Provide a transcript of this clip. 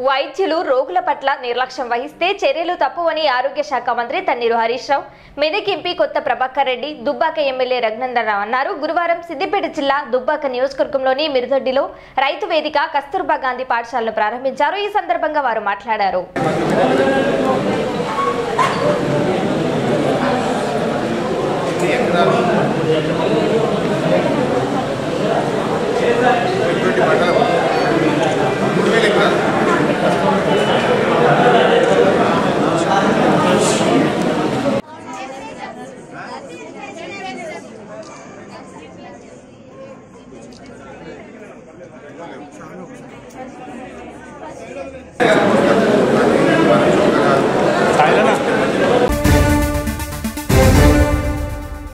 వైద్యులు రోగుల పట్ల నిర్లక్ష్యం వహిస్తే చర్యలు తప్పువని ఆరోగ్య శాఖ మంత్రి తన్నీరు హరీష్ రావు మెదక్ ఎంపీ కొత్త ప్రభాకర్ రెడ్డి దుబ్బాక ఎమ్మెల్యే రఘునందన్ రావు అన్నారు గురువారం సిద్దిపేట జిల్లా దుబ్బాక నియోజకవర్గంలోని మిరుదొడ్డిలో రైతు వేదిక కస్తూర్బా గాంధీ పాఠశాలను ప్రారంభించారు ఈ సందర్భంగా వారు మాట్లాడారు ఎటువంటి మండలం మూడు వేల ఎకరాలు రైతు